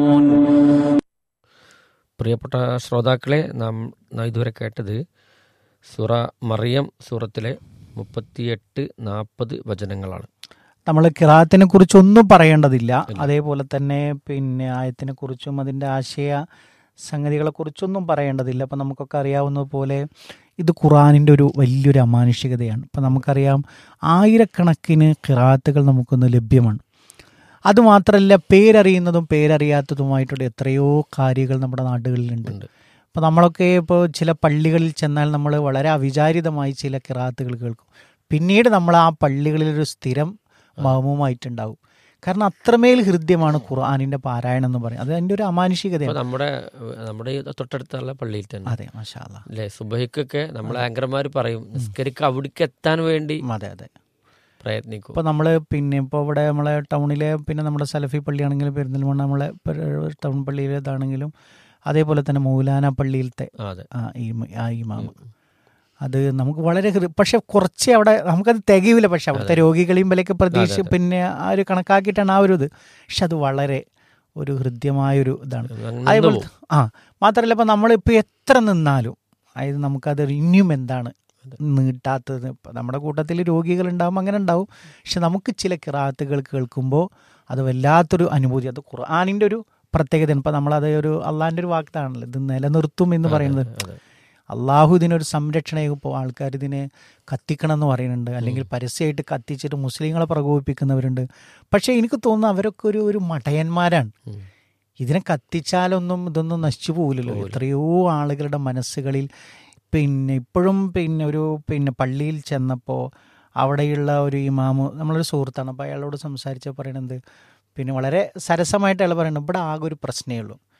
പ്രിയപ്പെട്ട ശ്രോതാക്കളെ നാം നാം ഇതുവരെ കേട്ടത് സുറ മറിയം സൂറത്തിലെ മുപ്പത്തിയെട്ട് നാൽപ്പത് വചനങ്ങളാണ് നമ്മൾ കിറാത്തിനെ കുറിച്ച് ഒന്നും പറയേണ്ടതില്ല അതേപോലെ തന്നെ പിന്നെ ആയത്തിനെ കുറിച്ചും അതിൻ്റെ ആശയ സംഗതികളെ കുറിച്ചൊന്നും പറയേണ്ടതില്ല അപ്പം നമുക്കൊക്കെ അറിയാവുന്ന പോലെ ഇത് ഖുറാനിൻ്റെ ഒരു വലിയൊരു അമാനുഷികതയാണ് ഇപ്പം നമുക്കറിയാം ആയിരക്കണക്കിന് കിറാത്തുകൾ നമുക്കൊന്ന് ലഭ്യമാണ് അതുമാത്രമല്ല പേരറിയുന്നതും പേരറിയാത്തതുമായിട്ടുള്ള എത്രയോ കാര്യങ്ങൾ നമ്മുടെ നാടുകളിലുണ്ട് ഉണ്ട്. അപ്പോൾ നമ്മളൊക്കെ ഇപ്പോൾ ചില പള്ളികളിൽ ചെന്നാൽ നമ്മൾ വളരെ അവിചാരിതമായി ചില കിറാത്തുകൾ കേൾക്കും പിന്നീട് നമ്മൾ ആ പള്ളികളിലൊരു സ്ഥിരം മഹമുമായിട്ടുണ്ടാവും കാരണം അത്രമേൽ ഹൃദ്യമാണ് ഖുർആാനിൻ്റെ പാരായണം എന്ന് പറയും അത് അതിൻ്റെ ഒരു അപ്പോൾ അമാനുഷികതയാണ് നമ്മുടെ നമ്മുടെ ഈ തൊട്ടടുത്തുള്ള പള്ളിയിൽ തന്നെ അതെ മഷാല അല്ലേ സുബഹിക്കൊക്കെ നമ്മളെ ആങ്കർമാർ പറയും നിസ്കരിക്ക് അവിടേക്ക് എത്താൻ വേണ്ടി അതെ അതെ പ്രയത്നിക്കും ഇപ്പോൾ നമ്മൾ പിന്നെ ഇപ്പോൾ ഇവിടെ നമ്മളെ ടൗണിലെ പിന്നെ നമ്മുടെ സലഫി പള്ളിയാണെങ്കിലും പെരിന്തൽമണ്ണ നമ്മളെ പെര- ടൗൺ പള്ളിയിലേതാണെങ്കിലും അതേപോലെ തന്നെ മൗലാന പള്ളിയിലത്തെ ആ, അതെ ആ ഈ ആ ഇമാമ് അത് നമുക്ക് വളരെ ഹൃ- പക്ഷെ കുറച്ച് അവിടെ നമുക്കത് തികയില്ല പക്ഷെ അവിടുത്തെ രോഗികളെയും വിലയൊക്കെ പ്രതീക്ഷ പിന്നെ ആ ഒരു കണക്കാക്കിയിട്ടാണ് ആ ഒരു ഇത് പക്ഷെ അത് വളരെ ഒരു ഹൃദ്യമായൊരു ഇതാണ് അങ്ങ് അതേപോലെ നിന്ന് ആ മാത്രമല്ല ഇപ്പം നമ്മളിപ്പോൾ എത്ര നിന്നാലും അതായത് നമുക്കത് ഇനിയും എന്താണ് നീട്ടാത്തത് ഇപ്പം നമ്മുടെ കൂട്ടത്തിൽ രോഗികൾ ഉണ്ടാവും അങ്ങനെ ഉണ്ടാവും പക്ഷെ നമുക്ക് ചില കിറാത്തുകൾ കേൾക്കുമ്പോൾ അത് വല്ലാത്തൊരു അനുഭൂതി അത് ഖുർആാനിൻ്റെ ഒരു പ്രത്യേകതയാണ് ഇപ്പം നമ്മളത് ഒരു അള്ളാഹിൻ്റെ ഒരു വാക്താണല്ലോ ഇത് നിലനിർത്തും എന്ന് പറയുന്നത് അതെ അള്ളാഹു ഇതിനൊരു സംരക്ഷണയും ഇപ്പോൾ ആൾക്കാർ ഇതിനെ കത്തിക്കണം എന്ന് പറയുന്നുണ്ട് അല്ലെങ്കിൽ പരസ്യമായിട്ട് കത്തിച്ചിട്ട് മുസ്ലിങ്ങളെ പ്രകോപിപ്പിക്കുന്നവരുണ്ട് പക്ഷേ എനിക്ക് തോന്നുന്നു അവരൊക്കെ ഒരു ഒരു മടയന്മാരാണ് ഉം. ഇതിനെ കത്തിച്ചാലൊന്നും ഇതൊന്നും നശിച്ചു പോകില്ലല്ലോ എത്രയോ ആളുകളുടെ മനസ്സുകളിൽ പിന്നെ ഇപ്പോഴും പിന്നെ ഒരു പിന്നെ പള്ളിയിൽ ചെന്നപ്പോൾ അവിടെയുള്ള ഒരു ഇമാമ് നമ്മളൊരു സുഹൃത്താണ് അപ്പോൾ അയാളോട് സംസാരിച്ച പറയണത് പിന്നെ വളരെ സരസമായിട്ട് അയാൾ പറയുന്നത് ഇവിടെ ആകെ ഒരു പ്രശ്നമേ ഉള്ളൂ